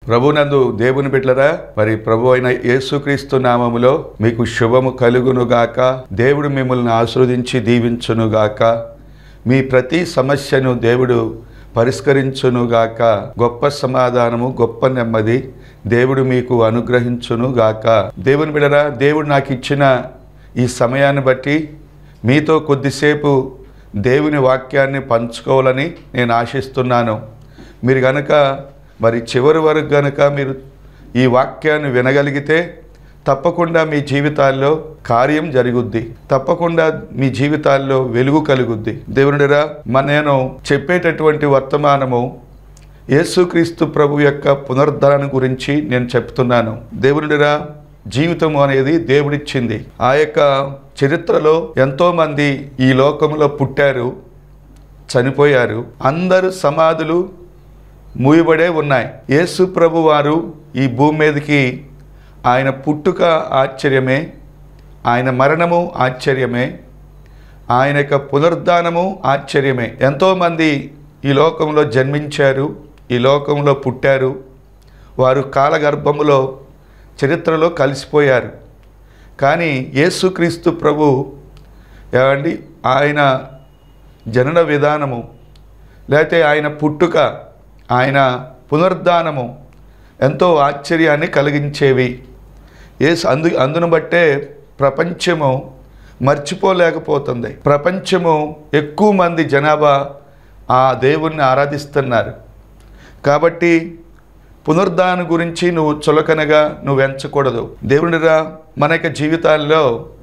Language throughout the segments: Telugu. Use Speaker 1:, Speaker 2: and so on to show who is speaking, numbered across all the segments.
Speaker 1: ప్రభునందు దేవుని బిడ్డలరా మరి ప్రభు అయిన యేసుక్రీస్తు నామములో మీకు శుభము కలుగునుగాక దేవుడు మిమ్మల్ని ఆస్వాదించి దీవించునుగాక మీ ప్రతి సమస్యను దేవుడు పరిష్కరించునుగాక గొప్ప సమాధానము గొప్ప నెమ్మది దేవుడు మీకు అనుగ్రహించునుగాక దేవుని బిడరా దేవుడు నాకు ఇచ్చిన ఈ సమయాన్ని బట్టి మీతో కొద్దిసేపు దేవుని వాక్యాన్ని పంచుకోవాలని నేను ఆశిస్తున్నాను మీరు గనక మరి చివరి వరకు గనక మీరు ఈ వాక్యాన్ని వినగలిగితే తప్పకుండా మీ జీవితాల్లో కార్యం జరుగుద్ది తప్పకుండా మీ జీవితాల్లో వెలుగు కలుగుద్ది దేవునిరా మన నేను చెప్పేటటువంటి వర్తమానము యేసుక్రీస్తు ప్రభు యొక్క పునరుద్ధరణ గురించి నేను చెప్తున్నాను దేవునిరా జీవితం అనేది దేవుడిచ్చింది ఆ యొక్క చరిత్రలో ఎంతోమంది ఈ లోకంలో పుట్టారు చనిపోయారు అందరు సమాధులు మూయబడే ఉన్నాయి యేసు ప్రభు వారు ఈ భూమి మీదకి ఆయన పుట్టుక ఆశ్చర్యమే ఆయన మరణము ఆశ్చర్యమే ఆయన యొక్క పునరుద్ధానము ఆశ్చర్యమే ఎంతోమంది ఈ లోకంలో జన్మించారు ఈ లోకంలో పుట్టారు వారు కాలగర్భములో చరిత్రలో కలిసిపోయారు కానీ యేసుక్రీస్తు ప్రభు ఏమండి ఆయన జనన విధానము లేకపోతే ఆయన పుట్టుక ఆయన పునరుద్ధానము ఎంతో ఆశ్చర్యాన్ని కలిగించేవి ఏ అందు అందును బట్టే ప్రపంచము మర్చిపోలేకపోతుంది ప్రపంచము ఎక్కువ మంది జనాభా ఆ దేవుణ్ణి ఆరాధిస్తున్నారు కాబట్టి పునరుద్ధాన గురించి నువ్వు చులకనగా నువ్వు ఎంచకూడదు దేవునిరా మన యొక్క జీవితాల్లో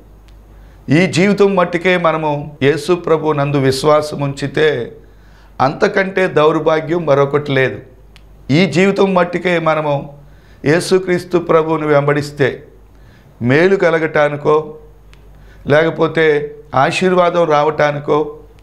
Speaker 1: ఈ జీవితం మట్టుకే మనము యేసు ప్రభు నందు విశ్వాసం ఉంచితే అంతకంటే దౌర్భాగ్యం మరొకటి లేదు ఈ జీవితం మట్టుకే మనము యేసుక్రీస్తు ప్రభువుని వెంబడిస్తే మేలు కలగటానికో లేకపోతే ఆశీర్వాదం రావటానికో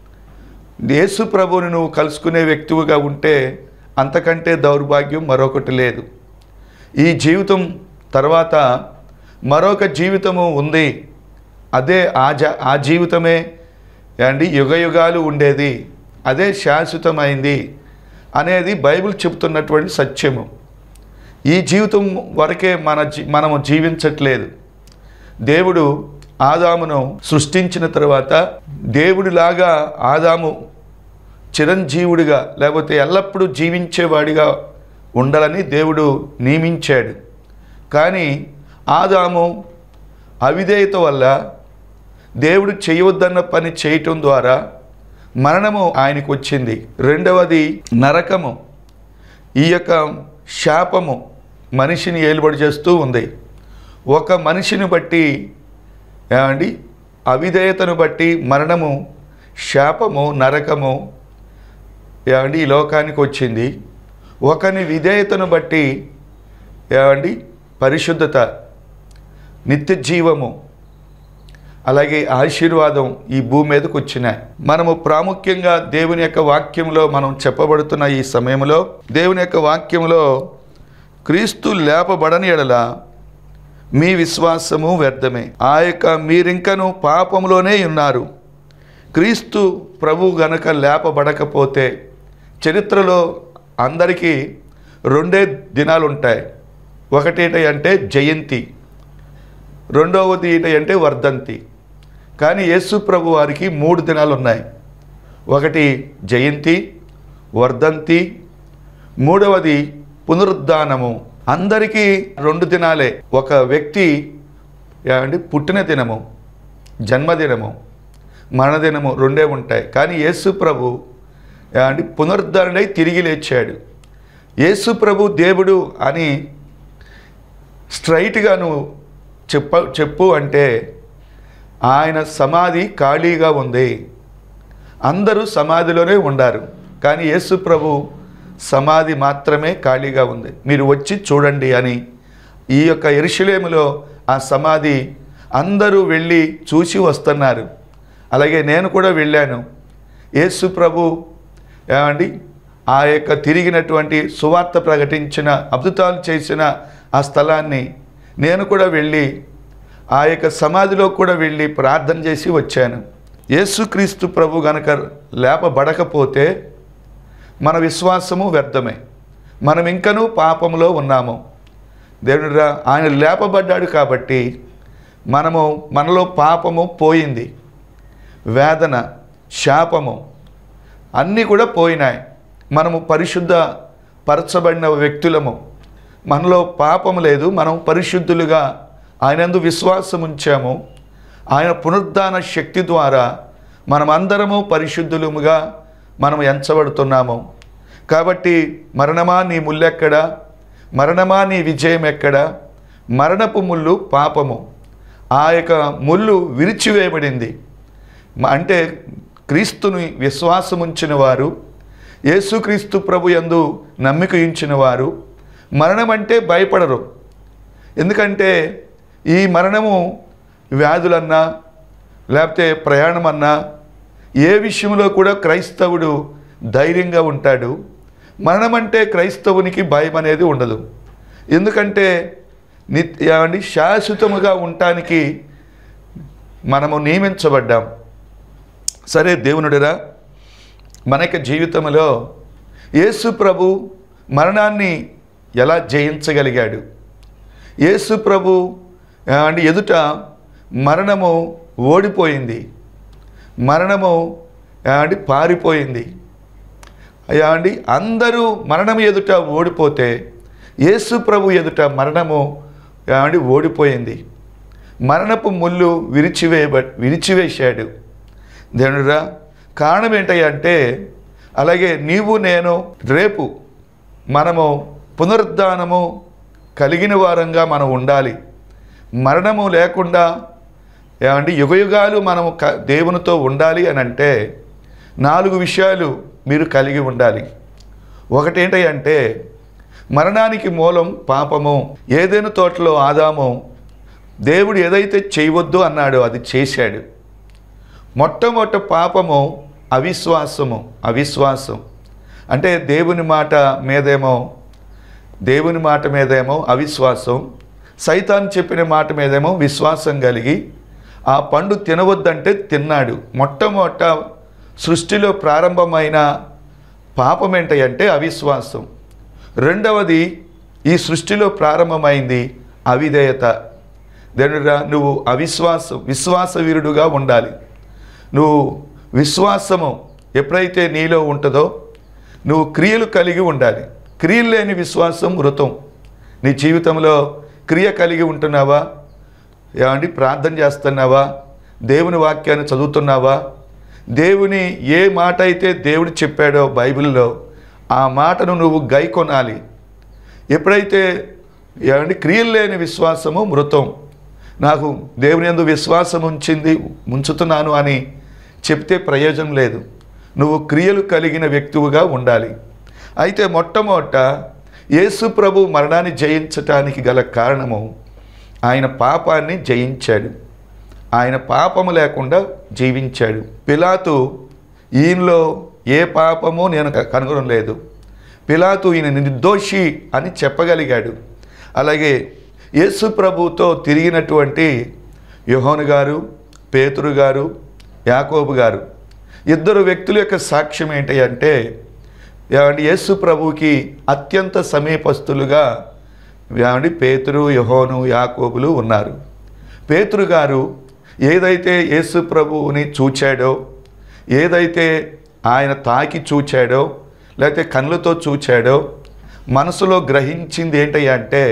Speaker 1: యేసు ప్రభువుని నువ్వు కలుసుకునే వ్యక్తివిగా ఉంటే అంతకంటే దౌర్భాగ్యం మరొకటి లేదు ఈ జీవితం తర్వాత మరొక జీవితము ఉంది అదే ఆ జ ఆ జీవితమే అండి యుగ యుగాలు ఉండేది అదే శాశ్వతమైంది అనేది బైబిల్ చెబుతున్నటువంటి సత్యము ఈ జీవితం వరకే మన జీ మనము జీవించట్లేదు దేవుడు ఆదామును సృష్టించిన తర్వాత దేవుడిలాగా ఆదాము చిరంజీవుడిగా లేకపోతే ఎల్లప్పుడూ జీవించేవాడిగా ఉండాలని దేవుడు నియమించాడు కానీ ఆదాము అవిధేయత వల్ల దేవుడు చేయవద్దన్న పని చేయటం ద్వారా మరణము ఆయనకు వచ్చింది రెండవది నరకము ఈ యొక్క శాపము మనిషిని ఏలుబడి చేస్తూ ఉంది ఒక మనిషిని బట్టి ఏమండి అవిధేయతను బట్టి మరణము శాపము నరకము ఏమండి ఈ లోకానికి వచ్చింది ఒకని విధేయతను బట్టి ఏమండి పరిశుద్ధత నిత్య జీవము అలాగే ఆశీర్వాదం ఈ భూమి మీదకి వచ్చినాయి మనము ప్రాముఖ్యంగా దేవుని యొక్క వాక్యంలో మనం చెప్పబడుతున్న ఈ సమయంలో దేవుని యొక్క వాక్యంలో క్రీస్తు లేపబడని ఎడల మీ విశ్వాసము వ్యర్థమే ఆ యొక్క మీరింకను పాపంలోనే ఉన్నారు క్రీస్తు ప్రభు గనక లేపబడకపోతే చరిత్రలో అందరికీ రెండే దినాలు ఉంటాయి ఒకటి ఏంటి అంటే జయంతి రెండవది ఏంటి అంటే వర్ధంతి కానీ యేసు ప్రభు వారికి మూడు దినాలు ఉన్నాయి ఒకటి జయంతి వర్ధంతి మూడవది పునరుద్ధానము అందరికీ రెండు దినాలే ఒక వ్యక్తి ఏమండి పుట్టిన దినము జన్మదినము మరణదినము రెండే ఉంటాయి కానీ యేసు ప్రభు ఏమండి పునరుద్ధరణై తిరిగి లేచాడు యేసు ప్రభు దేవుడు అని స్ట్రైట్గా నువ్వు చెప్ప చెప్పు అంటే ఆయన సమాధి ఖాళీగా ఉంది అందరూ సమాధిలోనే ఉండారు కానీ యేసు ప్రభు సమాధి మాత్రమే ఖాళీగా ఉంది మీరు వచ్చి చూడండి అని ఈ యొక్క ఎరుషులేములో ఆ సమాధి అందరూ వెళ్ళి చూసి వస్తున్నారు అలాగే నేను కూడా వెళ్ళాను యేసు ప్రభు ఏమండి ఆ యొక్క తిరిగినటువంటి సువార్త ప్రకటించిన అద్భుతాలు చేసిన ఆ స్థలాన్ని నేను కూడా వెళ్ళి ఆ యొక్క సమాధిలో కూడా వెళ్ళి ప్రార్థన చేసి వచ్చాను యేసుక్రీస్తు ప్రభు గనక లేపబడకపోతే మన విశ్వాసము వ్యర్థమే మనం ఇంకనూ పాపంలో ఉన్నాము దేవుడు రా- ఆయన లేపబడ్డాడు కాబట్టి మనము మనలో పాపము పోయింది వేదన శాపము అన్నీ కూడా పోయినాయి మనము పరిశుద్ధ పరచబడిన వ్యక్తులము మనలో పాపం లేదు మనం పరిశుద్ధులుగా ఆయనందు విశ్వాసం ఉంచాము ఆయన పునరుద్ధాన శక్తి ద్వారా మనమందరము పరిశుద్ధులముగా మనం ఎంచబడుతున్నాము కాబట్టి మరణమా నీ ముల్లెక్కడ మరణమా నీ విజయం ఎక్కడ మరణపు ముళ్ళు పాపము ఆ యొక్క ముళ్ళు విరిచివేయబడింది మ- అంటే క్రీస్తుని విశ్వాసముంచిన వారు యేసుక్రీస్తు ప్రభు యందు నమ్మిక ఉంచిన వారు మరణం అంటే భయపడరు ఎందుకంటే ఈ మరణము వ్యాధులన్నా లేకపోతే ప్రయాణమన్నా ఏ విషయంలో కూడా క్రైస్తవుడు ధైర్యంగా ఉంటాడు మరణం అంటే క్రైస్తవునికి భయం అనేది ఉండదు ఎందుకంటే నిత్య ఏమండి శాశ్వతముగా ఉండటానికి మనము నియమించబడ్డాం సరే దేవునుడిరా మన యొక్క జీవితంలో యేసు ప్రభు మరణాన్ని ఎలా జయించగలిగాడు యేసు ప్రభు అండి ఎదుట మరణము ఓడిపోయింది మరణము అండి పారిపోయింది అయ్యా అండి అందరూ మరణం ఎదుట ఓడిపోతే యేసు ప్రభు ఎదుట మరణము అండి ఓడిపోయింది మరణపు ముళ్ళు విరిచివేయబ విరిచివేశాడు దేవుడురా కారణం ఏంటంటే అలాగే నీవు నేను రేపు మనము పునరుద్ధానము కలిగిన వారంగా మనం ఉండాలి మరణము లేకుండా ఏమంటే యుగయుగాలు మనము క దేవునితో ఉండాలి అని అంటే నాలుగు విషయాలు మీరు కలిగి ఉండాలి ఒకటి ఏంటంటే మరణానికి మూలం పాపము ఏదైనా తోటలో ఆదాము దేవుడు ఏదైతే చేయవద్దు అన్నాడో అది చేశాడు మొట్టమొదట పాపము అవిశ్వాసము అవిశ్వాసం అంటే దేవుని మాట మీదేమో దేవుని మాట మీదేమో అవిశ్వాసం సైతాన్ చెప్పిన మాట మీదేమో విశ్వాసం కలిగి ఆ పండు తినవద్దంటే తిన్నాడు మొట్టమొదట సృష్టిలో ప్రారంభమైన పాపం ఏంటంటే అవిశ్వాసం రెండవది ఈ సృష్టిలో ప్రారంభమైంది అవిధేయత దేవుడురా నువ్వు అవిశ్వాసం విశ్వాసవీరుడుగా ఉండాలి నువ్వు విశ్వాసము ఎప్పుడైతే నీలో ఉంటుందో నువ్వు క్రియలు కలిగి ఉండాలి క్రియలు లేని విశ్వాసం మృతం నీ జీవితంలో క్రియ కలిగి ఉంటున్నావా ఏమండి ప్రార్థన చేస్తున్నావా దేవుని వాక్యాన్ని చదువుతున్నావా దేవుని ఏ మాట అయితే దేవుడు చెప్పాడో బైబిల్లో ఆ మాటను నువ్వు గైకొనాలి ఎప్పుడైతే ఏమండి క్రియలు లేని విశ్వాసము మృతం నాకు దేవుని యందు విశ్వాసం ఉంచింది ఉంచుతున్నాను అని చెప్తే ప్రయోజనం లేదు నువ్వు క్రియలు కలిగిన వ్యక్తివుగా ఉండాలి అయితే మొట్టమొదట యేసు ప్రభు మరణాన్ని జయించటానికి గల కారణము ఆయన పాపాన్ని జయించాడు ఆయన పాపము లేకుండా జీవించాడు పిలాతు ఈయనలో ఏ పాపము నేను కనుగొనడం లేదు పిలాతు ఈయన నిర్దోషి అని చెప్పగలిగాడు అలాగే యేసు ప్రభుతో తిరిగినటువంటి యోహోను గారు పేతురు గారు యాకోబు గారు ఇద్దరు వ్యక్తుల యొక్క సాక్ష్యం ఏంటి అంటే ఏమండి యేసు ప్రభువుకి అత్యంత సమీపస్తులుగా ఏమండి పేతురు యహోను యాకోబులు ఉన్నారు పేతురు గారు ఏదైతే యేసు ప్రభువుని చూచాడో ఏదైతే ఆయన తాకి చూచాడో లేకపోతే కళ్ళతో చూచాడో మనసులో గ్రహించింది ఏంటయ్యా అంటే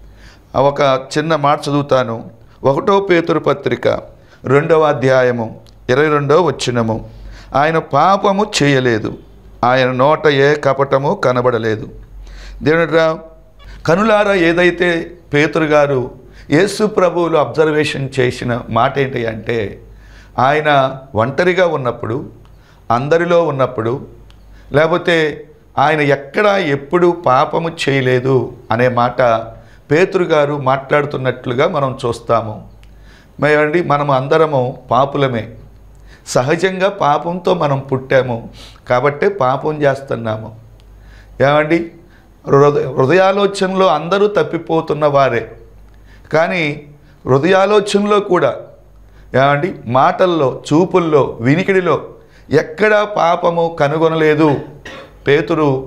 Speaker 1: ఒక చిన్న మాట చదువుతాను ఒకటో పేతురు పత్రిక రెండవ అధ్యాయము ఇరవై రెండవ వచ్చినము ఆయన పాపము చేయలేదు ఆయన నోట ఏ కపటము కనబడలేదు దేవునిరా కనులారా ఏదైతే పేతురు గారు యేసు ప్రభువులు అబ్జర్వేషన్ చేసిన మాట ఏంటి అంటే ఆయన ఒంటరిగా ఉన్నప్పుడు అందరిలో ఉన్నప్పుడు లేకపోతే ఆయన ఎక్కడ ఎప్పుడు పాపము చేయలేదు అనే మాట పేతురు గారు మాట్లాడుతున్నట్లుగా మనం చూస్తాము మేమండి మనం అందరము పాపులమే సహజంగా పాపంతో మనం పుట్టాము కాబట్టే పాపం చేస్తున్నాము ఏమండి హృదయ హృదయాలోచనలో అందరూ తప్పిపోతున్న వారే కానీ హృదయాలోచనలో కూడా ఏమండి మాటల్లో చూపుల్లో వినికిడిలో ఎక్కడా పాపము కనుగొనలేదు పేతురు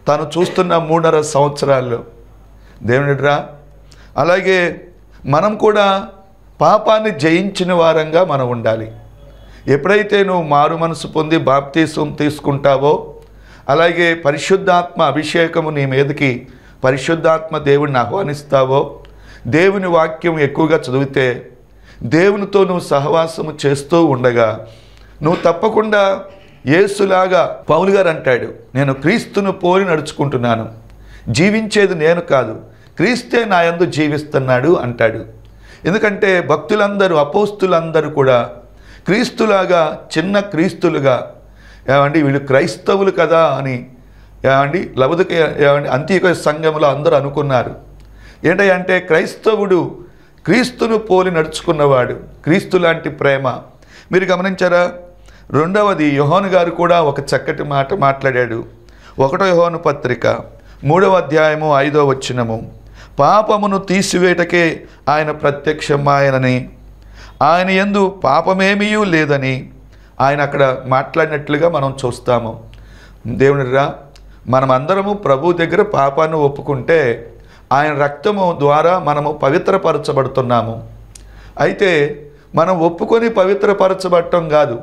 Speaker 1: తను చూస్తున్న మూడున్నర సంవత్సరాల్లో దేవునిడ్రా అలాగే మనం కూడా పాపాన్ని జయించిన వారంగా మనం ఉండాలి ఎప్పుడైతే నువ్వు మారు మనసు పొంది బాప్తీసం తీసుకుంటావో అలాగే పరిశుద్ధాత్మ అభిషేకము నీ మీదకి పరిశుద్ధాత్మ దేవుడిని ఆహ్వానిస్తావో దేవుని వాక్యం ఎక్కువగా చదివితే దేవునితో నువ్వు సహవాసము చేస్తూ ఉండగా నువ్వు తప్పకుండా యేసులాగా పౌలు గారు అంటాడు నేను క్రీస్తును పోలి నడుచుకుంటున్నాను జీవించేది నేను కాదు క్రీస్తే నా యందు జీవిస్తున్నాడు అంటాడు ఎందుకంటే భక్తులందరూ అపోస్తులందరూ కూడా క్రీస్తులాగా చిన్న క్రీస్తులుగా ఏమండి వీళ్ళు క్రైస్తవులు కదా అని ఏమండి లవదుక ఏమండి అంత్యక సంఘంలో అందరూ అనుకున్నారు ఏంటంటే క్రైస్తవుడు క్రీస్తును పోలి నడుచుకున్నవాడు క్రీస్తు లాంటి ప్రేమ మీరు గమనించారా రెండవది యోహాను గారు కూడా ఒక చక్కటి మాట మాట్లాడాడు ఒకటో యోహాను పత్రిక మూడవ అధ్యాయము ఐదో వచ్చినము పాపమును తీసివేటకే ఆయన ప్రత్యక్షమాయనని ఆయన ఎందు పాపమేమీ లేదని ఆయన అక్కడ మాట్లాడినట్లుగా మనం చూస్తాము దేవునిరా మనమందరము ప్రభు దగ్గర పాపాన్ని ఒప్పుకుంటే ఆయన రక్తము ద్వారా మనము పవిత్రపరచబడుతున్నాము అయితే మనం ఒప్పుకొని పవిత్రపరచబడటం కాదు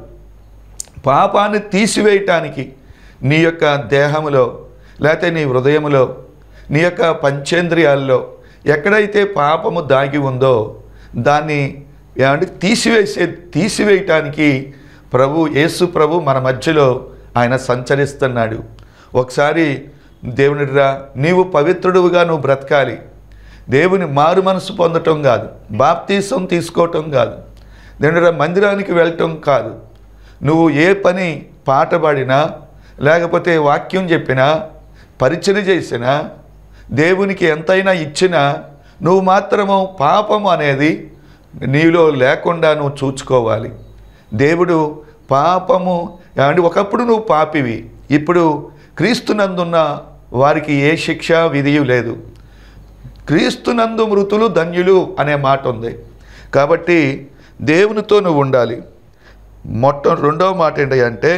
Speaker 1: పాపాన్ని తీసివేయటానికి నీ యొక్క దేహములో లేకపోతే నీ హృదయములో నీ యొక్క పంచేంద్రియాల్లో ఎక్కడైతే పాపము దాగి ఉందో దాన్ని ఏమంటే తీసివేసే తీసివేయటానికి ప్రభు యేసు ప్రభు మన మధ్యలో ఆయన సంచరిస్తున్నాడు ఒకసారి దేవునిరా నీవు పవిత్రుడుగా నువ్వు బ్రతకాలి దేవుని మారు మనసు పొందటం కాదు బాప్తీసం తీసుకోవటం కాదు దేవునిరా మందిరానికి వెళ్ళటం కాదు నువ్వు ఏ పని పాట పాడినా లేకపోతే వాక్యం చెప్పినా పరిచయం చేసినా దేవునికి ఎంతైనా ఇచ్చినా నువ్వు మాత్రము పాపము అనేది నీలో లేకుండా నువ్వు చూచుకోవాలి దేవుడు పాపము అంటే ఒకప్పుడు నువ్వు పాపివి ఇప్పుడు క్రీస్తునందున్న వారికి ఏ శిక్ష విధియు లేదు క్రీస్తునందు మృతులు ధన్యులు అనే మాట ఉంది కాబట్టి దేవునితో నువ్వు ఉండాలి మొట్ట రెండవ మాట ఏంటంటే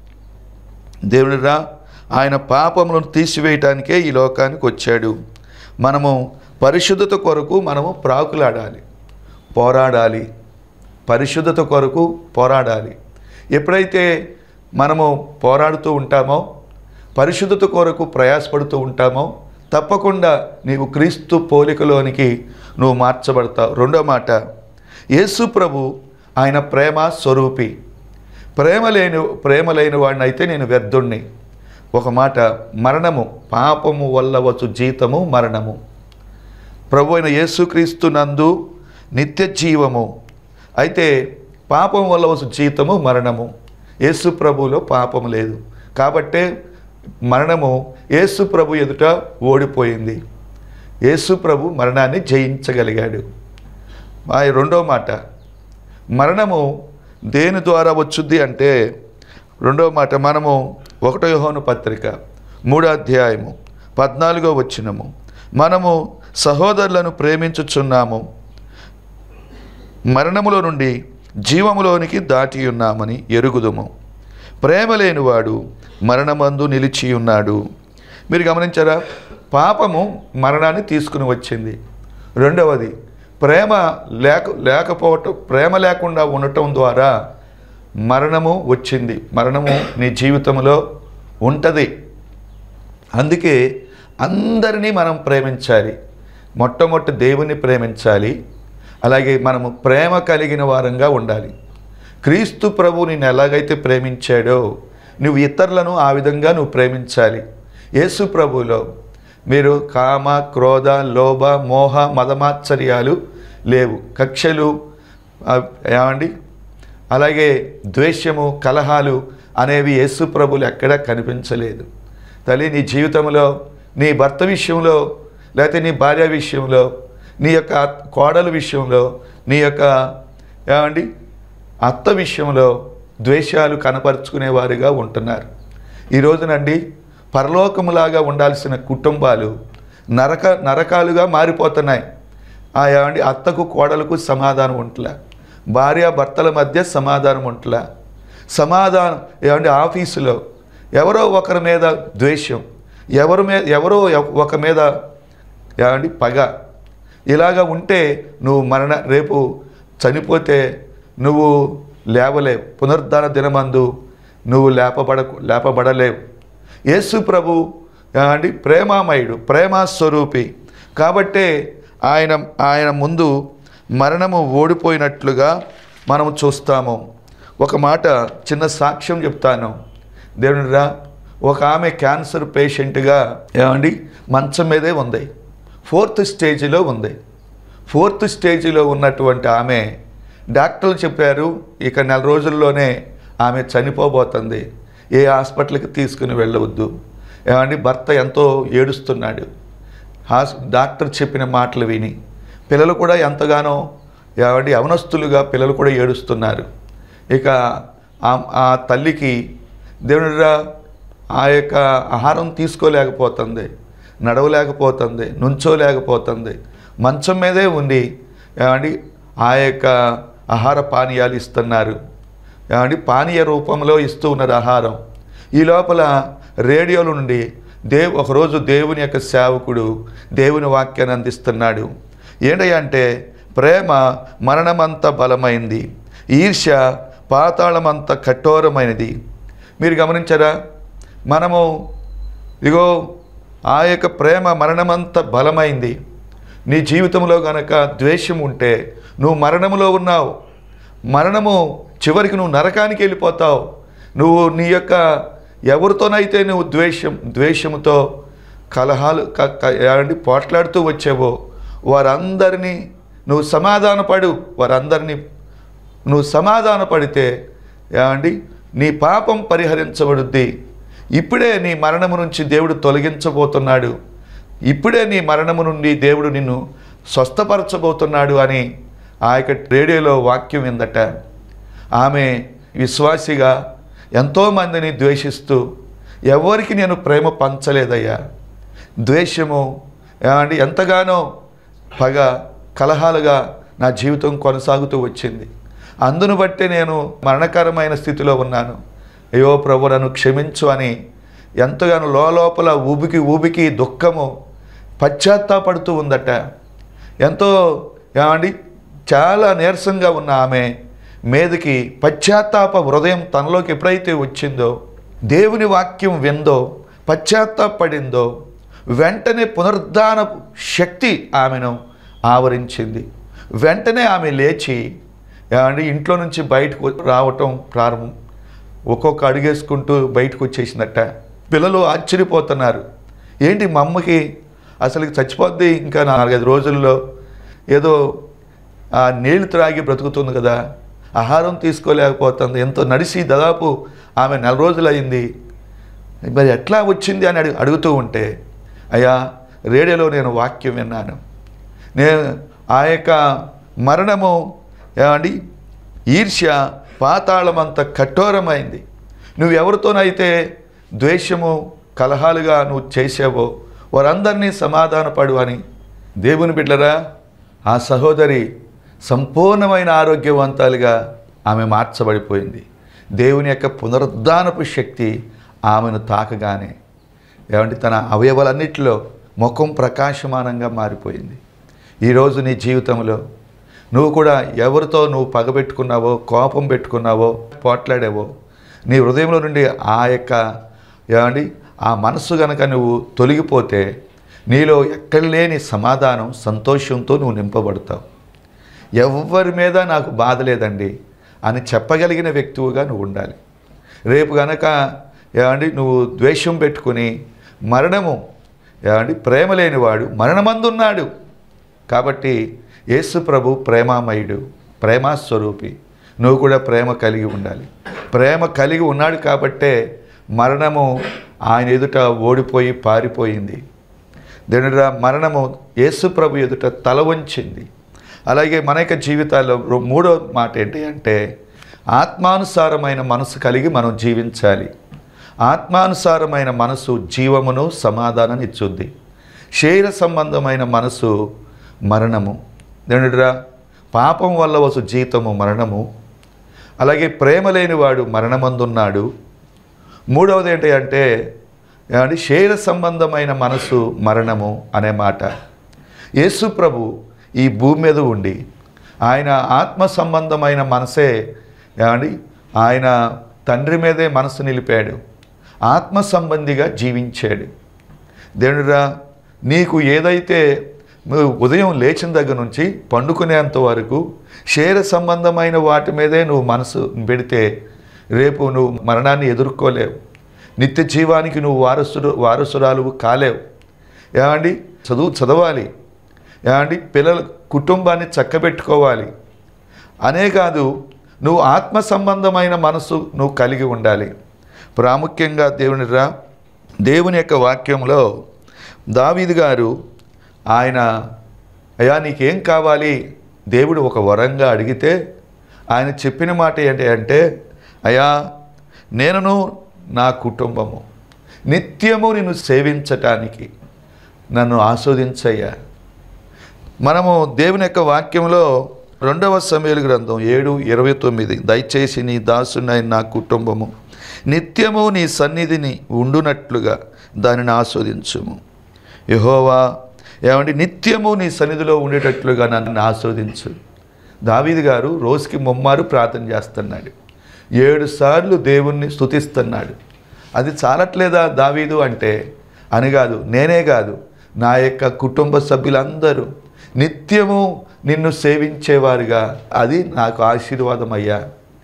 Speaker 1: దేవునిరా ఆయన పాపములను తీసివేయటానికే ఈ లోకానికి వచ్చాడు మనము పరిశుద్ధత కొరకు మనము ప్రాకులాడాలి పోరాడాలి పరిశుద్ధత కొరకు పోరాడాలి ఎప్పుడైతే మనము పోరాడుతూ ఉంటామో పరిశుద్ధత కొరకు ప్రయాసపడుతూ ఉంటామో తప్పకుండా నీవు క్రీస్తు పోలికలోనికి నువ్వు మార్చబడతావు రెండో మాట యేసు ప్రభు ఆయన ప్రేమ స్వరూపి ప్రేమ లేని ప్రేమ లేని వాడిని అయితే నేను వ్యర్థుణ్ణి ఒక మాట మరణము పాపము వల్ల వచ్చు జీతము మరణము ప్రభు అయిన యేసుక్రీస్తు నందు నిత్య జీవము అయితే పాపం వల్ల వచ్చు జీతము మరణము యేసు ప్రభులో పాపము లేదు కాబట్టే మరణము యేసు ప్రభు ఎదుట ఓడిపోయింది యేసు ప్రభు మరణాన్ని జయించగలిగాడు ఆ రెండో మాట మరణము దేని ద్వారా వచ్చుద్ది అంటే రెండో మాట మనము ఒకటో యోహోను పత్రిక మూడో అధ్యాయము పద్నాలుగో వచ్చినము మనము సహోదరులను ప్రేమించుచున్నాము మరణములో నుండి జీవములోనికి దాటి ఉన్నామని ఎరుగుదుము ప్రేమ లేనివాడు మరణమందు నిలిచి ఉన్నాడు మీరు గమనించారా పాపము మరణాన్ని తీసుకుని వచ్చింది రెండవది ప్రేమ లేక లేకపోవటం ప్రేమ లేకుండా ఉండటం ద్వారా మరణము వచ్చింది మరణము నీ జీవితంలో ఉంటుంది అందుకే అందరినీ మనం ప్రేమించాలి మొట్టమొదటి దేవుని ప్రేమించాలి అలాగే మనము ప్రేమ కలిగిన వారంగా ఉండాలి క్రీస్తు ప్రభు నిన్ను ఎలాగైతే ప్రేమించాడో నువ్వు ఇతరులను ఆ విధంగా నువ్వు ప్రేమించాలి యేసు ప్రభులో మీరు కామ క్రోధ లోభ మోహ మదమాత్సర్యాలు లేవు కక్షలు ఆ, ఏమండి అలాగే ద్వేషము కలహాలు అనేవి యేసు ప్రభులు ఎక్కడా కనిపించలేదు తల్లి నీ జీవితంలో నీ భర్త విషయంలో లేకపోతే నీ భార్య విషయంలో నీ యొక్క కోడల విషయంలో నీ యొక్క ఏమండి అత్త విషయంలో ద్వేషాలు కనపరుచుకునేవారుగా ఉంటున్నారు ఈ రోజునండి పరలోకములాగా ఉండాల్సిన కుటుంబాలు నరక నరకాలుగా మారిపోతున్నాయి ఆ ఏమండి అత్తకు కోడలకు సమాధానం ఉంటలే భార్య భర్తల మధ్య సమాధానం ఉంటలే సమాధానం ఏమండి ఆఫీసులో ఎవరో ఒకరి మీద ద్వేషం ఎవరి మీద ఎవరో ఎవ- ఒక మీద ఏమండి పగ ఇలాగ ఉంటే నువ్వు మరణ రేపు చనిపోతే నువ్వు లేవలేవు పునరుద్ధాన దినమందు నువ్వు లేపబడ లేపబడలేవు యేసు ప్రభు ఏమండి ప్రేమామయుడు ప్రేమ స్వరూపి కాబట్టే ఆయన ఆయన ముందు మరణము ఓడిపోయినట్లుగా మనము చూస్తాము ఒక మాట చిన్న సాక్ష్యం చెప్తాను దేవునిరా ఒక ఆమె క్యాన్సర్ పేషెంట్గా ఏమండి మంచం మీదే ఉంది ఫోర్త్ స్టేజ్లో ఉంది ఫోర్త్ స్టేజ్లో ఉన్నటువంటి ఆమె డాక్టర్లు చెప్పారు ఇక నెల రోజుల్లోనే ఆమె చనిపోబోతుంది ఏ హాస్పిటల్కి తీసుకుని వెళ్ళవద్దు ఏమండి భర్త ఎంతో ఏడుస్తున్నాడు హాస్ డాక్టర్ చెప్పిన మాటలు విని పిల్లలు కూడా ఎంతగానో ఏమండి అవనస్తులుగా పిల్లలు కూడా ఏడుస్తున్నారు ఇక ఆ- ఆ తల్లికి దేవునిరా ఆ యొక్క ఆహారం తీసుకోలేకపోతుంది నడవలేకపోతుంది నుంచోలేకపోతుంది మంచం మీదే ఉండి ఏమండి ఆ యొక్క ఆహార పానీయాలు ఇస్తున్నారు ఏమండి పానీయ రూపంలో ఇస్తూ ఉన్నారు ఆహారం ఈ లోపల రేడియోల నుండి దేవ్ ఒకరోజు దేవుని యొక్క సేవకుడు దేవుని వాక్యాన్ని అందిస్తున్నాడు ఏంటంటే ప్రేమ మరణమంత బలమైంది ఈర్ష్య పాతాళమంత కఠోరమైనది మీరు గమనించారా మనము ఇగో ఆ యొక్క ప్రేమ మరణమంత బలమైంది నీ జీవితంలో గనక ద్వేషం ఉంటే నువ్వు మరణములో ఉన్నావు మరణము చివరికి నువ్వు నరకానికి వెళ్ళిపోతావు నువ్వు నీ యొక్క ఎవరితోనైతే నువ్వు ద్వేషం ద్వేషముతో కలహాలు క- క- ఏమండి పోట్లాడుతూ వచ్చావో వారందరినీ నువ్వు సమాధానపడు వారందరినీ నువ్వు సమాధాన పడితే ఏమండి నీ పాపం పరిహరించబడుద్ది ఇప్పుడే నీ మరణము నుంచి దేవుడు తొలగించబోతున్నాడు ఇప్పుడే నీ మరణము నుండి దేవుడు నిన్ను స్వస్థపరచబోతున్నాడు అని ఆ యొక్క రేడియోలో వాక్యం విందట ఆమె విశ్వాసిగా ఎంతోమందిని ద్వేషిస్తూ ఎవరికి నేను ప్రేమ పంచలేదయ్యా ద్వేషము ఏమండి ఎంతగానో పగ కలహాలుగా నా జీవితం కొనసాగుతూ వచ్చింది అందును బట్టి నేను మరణకరమైన స్థితిలో ఉన్నాను అయ్యో ప్రభు నన్ను క్షమించు అని ఎంతగానో లోపల ఊబికి ఊబికి దుఃఖము పశ్చాత్తాపడుతూ ఉందట ఎంతో ఏమండి చాలా నీరసంగా ఉన్న ఆమె మీదకి పశ్చాత్తాప హృదయం తనలోకి ఎప్పుడైతే వచ్చిందో దేవుని వాక్యం విందో పశ్చాత్తాపడిందో వెంటనే పునరుద్ధాన శక్తి ఆమెను ఆవరించింది వెంటనే ఆమె లేచి ఏమండి ఇంట్లో నుంచి బయటకు రావటం ప్రారంభం ఒక్కొక్క అడుగేసుకుంటూ బయటకు వచ్చేసిందట పిల్లలు ఆశ్చర్యపోతున్నారు ఏంటి మా అమ్మకి అసలు చచ్చిపోద్ది ఇంకా నాలుగైదు రోజుల్లో ఏదో ఆ నీళ్లు త్రాగి బ్రతుకుతుంది కదా ఆహారం తీసుకోలేకపోతుంది ఎంతో నడిచి దాదాపు ఆమె నెల రోజులు అయింది మరి ఎట్లా వచ్చింది అని అడుగు అడుగుతూ ఉంటే అయ్యా రేడియోలో నేను వాక్యం విన్నాను నేను ఆ యొక్క మరణము ఏమండి ఈర్ష్య పాతాళమంత కఠోరమైంది నువ్వు ఎవరితోనైతే ద్వేషము కలహాలుగా నువ్వు చేసావో వారందరినీ సమాధానపడు అని దేవుని బిడ్డరా ఆ సహోదరి సంపూర్ణమైన ఆరోగ్యవంతాలుగా ఆమె మార్చబడిపోయింది దేవుని యొక్క పునరుద్ధానపు శక్తి ఆమెను తాకగానే ఏమంటే తన అవయవాలన్నిటిలో ముఖం ప్రకాశమానంగా మారిపోయింది ఈరోజు నీ జీవితంలో నువ్వు కూడా ఎవరితో నువ్వు పగబెట్టుకున్నావో కోపం పెట్టుకున్నావో పోట్లాడావో నీ హృదయంలో నుండి ఆ యొక్క ఏమండి ఆ మనస్సు గనక నువ్వు తొలగిపోతే నీలో ఎక్కడ లేని సమాధానం సంతోషంతో నువ్వు నింపబడతావు ఎవరి మీద నాకు బాధ లేదండి అని చెప్పగలిగిన వ్యక్తిగా నువ్వు ఉండాలి రేపు గనక ఏమండి నువ్వు ద్వేషం పెట్టుకుని మరణము ఏమండి ప్రేమ లేనివాడు మరణమందున్నాడు కాబట్టి యేసు ప్రభు ప్రేమామయుడు ప్రేమాస్వరూపి నువ్వు కూడా ప్రేమ కలిగి ఉండాలి ప్రేమ కలిగి ఉన్నాడు కాబట్టే మరణము ఆయన ఎదుట ఓడిపోయి పారిపోయింది దేవునిరా మరణము యేసు ప్రభు ఎదుట తల వంచింది అలాగే మన యొక్క జీవితాల్లో రో- మూడో మాట ఏంటి అంటే ఆత్మానుసారమైన మనసు కలిగి మనం జీవించాలి ఆత్మానుసారమైన మనసు జీవమును సమాధానాన్ని ఇచ్చుద్ది శరీర సంబంధమైన మనసు మరణము దేవునిరా పాపం వల్ల వసు జీతము మరణము అలాగే ప్రేమ లేనివాడు మరణమందున్నాడు మూడవది ఏంటి అంటే ఏమండి శరీర సంబంధమైన మనసు మరణము అనే మాట యేసు ప్రభు ఈ భూమి మీద ఉండి ఆయన ఆత్మ సంబంధమైన మనసే ఏమండి ఆయన తండ్రి మీదే మనసు నిలిపాడు ఆత్మ సంబంధిగా జీవించాడు దేవుడురా నీకు ఏదైతే నువ్వు ఉదయం లేచిన దగ్గర నుంచి పండుకునేంత వరకు శరీర సంబంధమైన వాటి మీదే నువ్వు మనసు పెడితే రేపు నువ్వు మరణాన్ని ఎదుర్కోలేవు నిత్య జీవానికి నువ్వు వారసుడు వారసురాలు కాలేవు ఏమండి చదువు చదవాలి ఏమండి పిల్లల కుటుంబాన్ని చక్కబెట్టుకోవాలి అనే కాదు నువ్వు ఆత్మ సంబంధమైన మనసు నువ్వు కలిగి ఉండాలి ప్రాముఖ్యంగా దేవుని రా దేవుని యొక్క వాక్యంలో దావీదు గారు ఆయన అయ్యా నీకేం కావాలి దేవుడు ఒక వరంగా అడిగితే ఆయన చెప్పిన మాట ఏంటి అంటే అయ్యా నేనును నా కుటుంబము నిత్యము నిన్ను సేవించటానికి నన్ను ఆస్వాదించయ్యా మనము దేవుని యొక్క వాక్యంలో రెండవ సమయాల గ్రంథం ఏడు ఇరవై తొమ్మిది దయచేసి నీ దాసునైన నా కుటుంబము నిత్యము నీ సన్నిధిని ఉండునట్లుగా దానిని ఆస్వాదించుము యహోవా ఏమంటే నిత్యము నీ సన్నిధిలో ఉండేటట్లుగా నన్ను ఆస్వాదించు దావీదు గారు రోజుకి ముమ్మారు ప్రార్థన చేస్తున్నాడు ఏడు సార్లు దేవుణ్ణి స్తుతిస్తున్నాడు అది చాలట్లేదా దావీదు అంటే అని కాదు నేనే కాదు నా యొక్క కుటుంబ సభ్యులందరూ నిత్యము నిన్ను సేవించేవారుగా అది నాకు ఆశీర్వాదం అయ్యా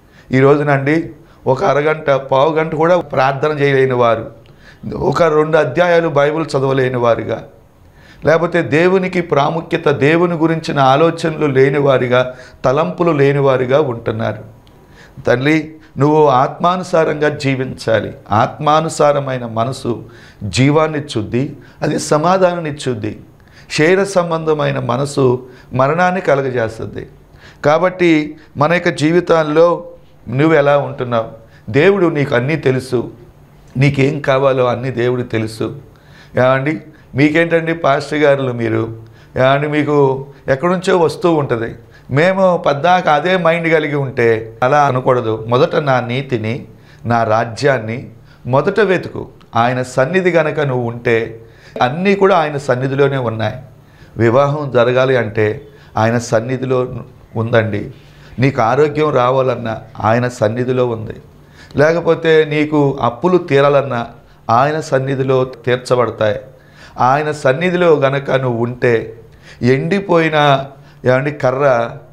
Speaker 1: ఈ రోజునండి ఒక అరగంట పావు గంట కూడా ప్రార్థన చేయలేని వారు ఒక రెండు అధ్యాయాలు బైబిల్ చదవలేని వారుగా లేకపోతే దేవునికి ప్రాముఖ్యత దేవుని గురించిన ఆలోచనలు లేనివారిగా తలంపులు లేనివారిగా ఉంటున్నారు తల్లి నువ్వు ఆత్మానుసారంగా జీవించాలి ఆత్మానుసారమైన మనసు జీవాన్ని చుద్ది అది సమాధానాన్ని ఇచ్చుద్ది శరీర సంబంధమైన మనసు మరణాన్ని కలగజేస్తుంది కాబట్టి మన యొక్క జీవితాల్లో నువ్వు ఎలా ఉంటున్నావు దేవుడు నీకు అన్నీ తెలుసు నీకేం కావాలో అన్నీ దేవుడు తెలుసు ఏమండి మీకేంటండి పాస్టర్ గారులు మీరు ఏమండి మీకు ఎక్కడి నుంచో వస్తూ ఉంటుంది మేము పద్దాక అదే మైండ్ కలిగి ఉంటే అలా అనకూడదు మొదట నా నీతిని నా రాజ్యాన్ని మొదట వెతుకు ఆయన సన్నిధి గనక నువ్వు ఉంటే అన్నీ కూడా ఆయన సన్నిధిలోనే ఉన్నాయి వివాహం జరగాలి అంటే ఆయన సన్నిధిలో ఉందండి నీకు ఆరోగ్యం రావాలన్నా ఆయన సన్నిధిలో ఉంది లేకపోతే నీకు అప్పులు తీరాలన్నా ఆయన సన్నిధిలో తీర్చబడతాయి ఆయన సన్నిధిలో గనక నువ్వు ఉంటే ఎండిపోయిన ఏమండి కర్ర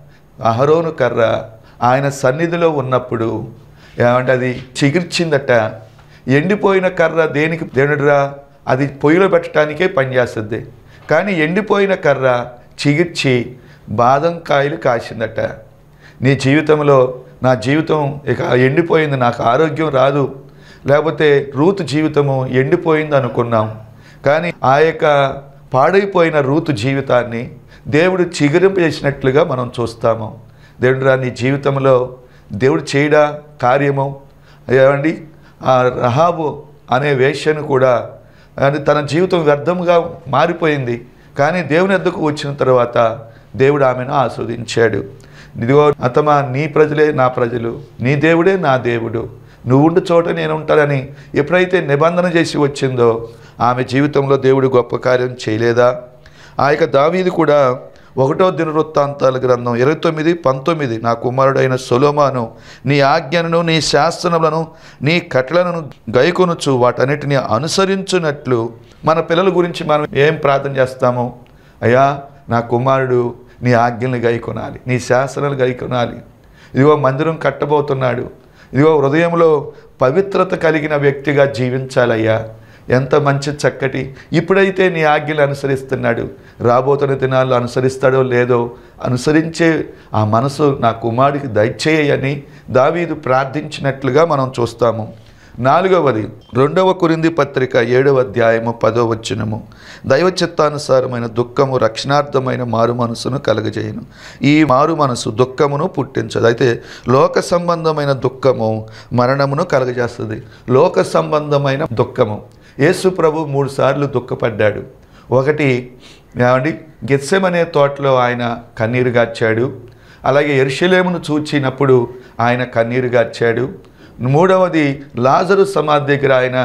Speaker 1: అహరోను కర్ర ఆయన సన్నిధిలో ఉన్నప్పుడు ఏమంటే అది చిగిర్చిందట ఎండిపోయిన కర్ర దేనికి దేవుడిరా అది పొయ్యిలో పెట్టడానికే పనిచేస్తుంది కానీ ఎండిపోయిన కర్ర చిగిర్చి బాదం కాయలు కాసిందట నీ జీవితంలో నా జీవితం ఇక ఎండిపోయింది నాకు ఆరోగ్యం రాదు లేకపోతే రూతు జీవితము ఎండిపోయింది అనుకున్నాం కానీ ఆ యొక్క పాడైపోయిన రూతు జీవితాన్ని దేవుడు చిగురింపజేసినట్లుగా మనం చూస్తాము దేవుడు రా నీ జీవితంలో దేవుడు చేయడా కార్యము ఏమండి ఆ రహాబు అనే వేష్యను కూడా అని తన జీవితం వ్యర్థంగా మారిపోయింది కానీ దేవుని ఎద్దకు వచ్చిన తర్వాత దేవుడు ఆమెను ఆస్వాదించాడు ఇదిగో అతమా నీ ప్రజలే నా ప్రజలు నీ దేవుడే నా దేవుడు నువ్వు ఉండు చోట నేను ఉంటానని ఎప్పుడైతే నిబంధన చేసి వచ్చిందో ఆమె జీవితంలో దేవుడు గొప్ప కార్యం చేయలేదా ఆ యొక్క దావీది కూడా ఒకటో దినవృత్తాంతాల గ్రంథం ఇరవై తొమ్మిది పంతొమ్మిది నా కుమారుడైన సొలోమాను నీ ఆజ్ఞలను నీ శాస్త్రములను నీ కట్లను గైకొనుచు వాటన్నిటిని అనుసరించున్నట్లు మన పిల్లల గురించి మనం ఏం ప్రార్థన చేస్తాము అయ్యా నా కుమారుడు నీ ఆజ్ఞల్ని గైకొనాలి నీ శాస్త్రాలు గైకొనాలి ఇదిగో మందిరం కట్టబోతున్నాడు ఇదిగో హృదయంలో పవిత్రత కలిగిన వ్యక్తిగా జీవించాలయ్యా ఎంత మంచి చక్కటి ఇప్పుడైతే నీ ఆజ్ఞలు అనుసరిస్తున్నాడు రాబోతున్న దినాల్లో అనుసరిస్తాడో లేదో అనుసరించే ఆ మనసు నా కుమారుడికి దయచేయని దావీదు ప్రార్థించినట్లుగా మనం చూస్తాము నాలుగవది రెండవ కురింది పత్రిక ఏడవ అధ్యాయము పదో వచనము దైవ చిత్తానుసారమైన దుఃఖము రక్షణార్థమైన మారు మనసును కలగజేయను ఈ మారు మనసు దుఃఖమును పుట్టించదు అయితే లోక సంబంధమైన దుఃఖము మరణమును కలగజేస్తుంది లోక సంబంధమైన దుఃఖము యేసు ప్రభు మూడు సార్లు దుఃఖపడ్డాడు ఒకటి ఏమండి గెత్సెమనే తోటలో ఆయన కన్నీరు గార్చాడు అలాగే ఎర్షలేమును చూచినప్పుడు ఆయన కన్నీరు గార్చాడు మూడవది లాజరు సమాధి దగ్గర ఆయన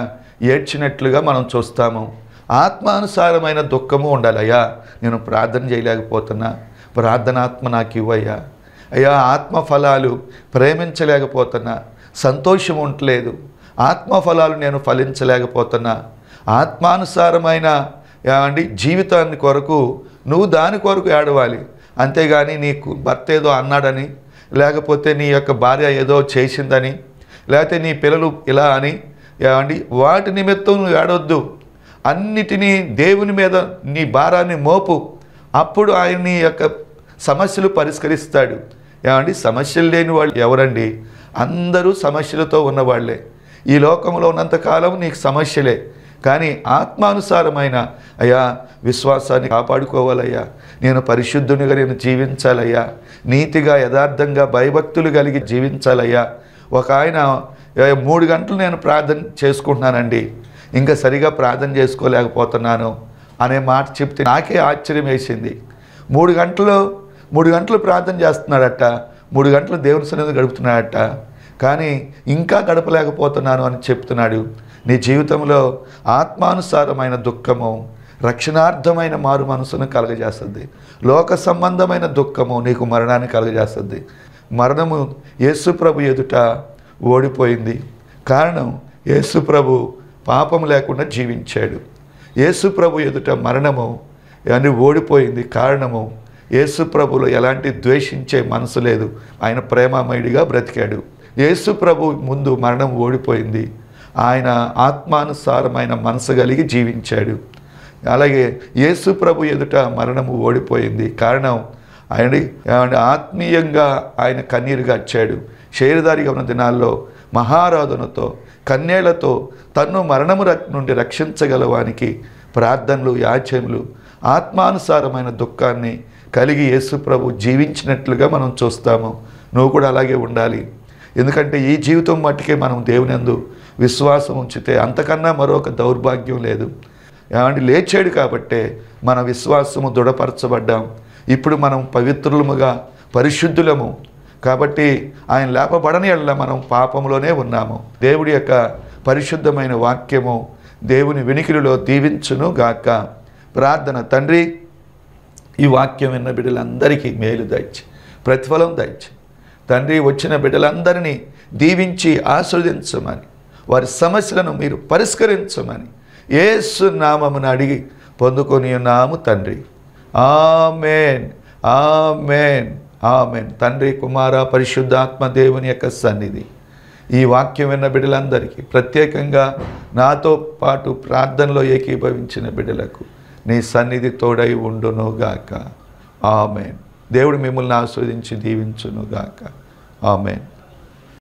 Speaker 1: ఏడ్చినట్లుగా మనం చూస్తాము ఆత్మానుసారమైన దుఃఖము ఉండాలి అయ్యా నేను ప్రార్థన చేయలేకపోతున్నా ప్రార్థనాత్మ నాకు ఇవ్వయ్యా అయ్యా ఆత్మ ఫలాలు ప్రేమించలేకపోతున్నా సంతోషం ఉండలేదు ఆత్మ ఫలాలు నేను ఫలించలేకపోతున్నా ఆత్మానుసారమైన ఏమండి జీవితాన్ని కొరకు నువ్వు దాని కొరకు ఏడవాలి అంతేగాని నీకు భర్త ఏదో అన్నాడని లేకపోతే నీ యొక్క భార్య ఏదో చేసిందని లేకపోతే నీ పిల్లలు ఇలా అని ఏమండి వాటి నిమిత్తం నువ్వు ఏడవద్దు అన్నిటినీ దేవుని మీద నీ భారాన్ని మోపు అప్పుడు ఆయన నీ యొక్క సమస్యలు పరిష్కరిస్తాడు ఏమండి సమస్యలు లేని వాళ్ళు ఎవరండి అందరూ సమస్యలతో ఉన్నవాళ్లే ఈ లోకంలో ఉన్నంతకాలం నీకు సమస్యలే కానీ ఆత్మానుసారమైన అయ్యా విశ్వాసాన్ని కాపాడుకోవాలయ్యా నేను పరిశుద్ధునిగా నేను జీవించాలయ్యా నీతిగా యథార్థంగా భయభక్తులు కలిగి జీవించాలయ్యా ఒక ఆయన "ఏ, మూడు గంటలు నేను ప్రార్థన చేసుకుంటున్నానండి ఇంకా సరిగా ప్రార్థన చేసుకోలేకపోతున్నాను అనే మాట చెప్తే నాకే ఆశ్చర్యం వేసింది మూడు గంటలు మూడు గంటలు ప్రార్థన చేస్తున్నాడట మూడు గంటలు దేవుని సన్నిధి గడుపుతున్నాడట కానీ ఇంకా గడపలేకపోతున్నాను అని చెప్తున్నాడు నీ జీవితంలో ఆత్మానుసారమైన దుఃఖము రక్షణార్థమైన మారు మనసును కలగజేస్తుంది లోక సంబంధమైన దుఃఖము నీకు మరణాన్ని కలగజేస్తుంది మరణము యేసుప్రభు ఎదుట ఓడిపోయింది కారణం యేసుప్రభు పాపం లేకుండా జీవించాడు యేసుప్రభు ఎదుట మరణము అని ఓడిపోయింది కారణము యేసుప్రభులో ఎలాంటి ద్వేషించే మనసు లేదు ఆయన ప్రేమమయుడిగా బ్రతికాడు యేసుప్రభు ముందు మరణం ఓడిపోయింది ఆయన ఆత్మానుసారమైన మనసు కలిగి జీవించాడు అలాగే యేసు ప్రభు ఎదుట మరణము ఓడిపోయింది కారణం ఆయన ఆయన ఆత్మీయంగా ఆయన కన్నీరు గార్చాడు శరీరధారిగా ఉన్న దినాల్లో మహారాధనతో కన్యలతో తన్ను మరణము రక్- నుండి రక్షించగలవానికి ప్రార్థనలు యాచములు ఆత్మానుసారమైన దుఃఖాన్ని కలిగి యేసు ప్రభు జీవించినట్లుగా మనం చూస్తాము నువ్వు కూడా అలాగే ఉండాలి ఎందుకంటే ఈ జీవితం మట్టుకే మనం దేవునందు విశ్వాసం ఉంచితే అంతకన్నా మరొక దౌర్భాగ్యం లేదు ఏమంటే లేచాడు కాబట్టే మన విశ్వాసము దృఢపరచబడ్డాం ఇప్పుడు మనం పవిత్రులముగా పరిశుద్ధులము కాబట్టి ఆయన లేపబడని ఎడల మనం పాపంలోనే ఉన్నాము దేవుడి యొక్క పరిశుద్ధమైన వాక్యము దేవుని వినికిడిలో దీవించును గాక ప్రార్థన తండ్రి ఈ వాక్యం విన్న బిడ్డలందరికీ మేలు దయచి ప్రతిఫలం దయచి తండ్రి వచ్చిన బిడ్డలందరినీ దీవించి ఆస్వాదించమని వారి సమస్యలను మీరు పరిష్కరించమని ఏసు నామమును అడిగి పొందుకొని ఉన్నాము తండ్రి ఆమెన్ ఆమెన్ ఆమెన్ తండ్రి కుమార పరిశుద్ధాత్మ దేవుని యొక్క సన్నిధి ఈ వాక్యం విన్న బిడ్డలందరికీ ప్రత్యేకంగా నాతో పాటు ప్రార్థనలో ఏకీభవించిన బిడ్డలకు నీ సన్నిధి తోడై ఉండునుగాక ఆమెన్ దేవుడు మిమ్మల్ని ఆస్వాదించి దీవించునుగాక ఆమెన్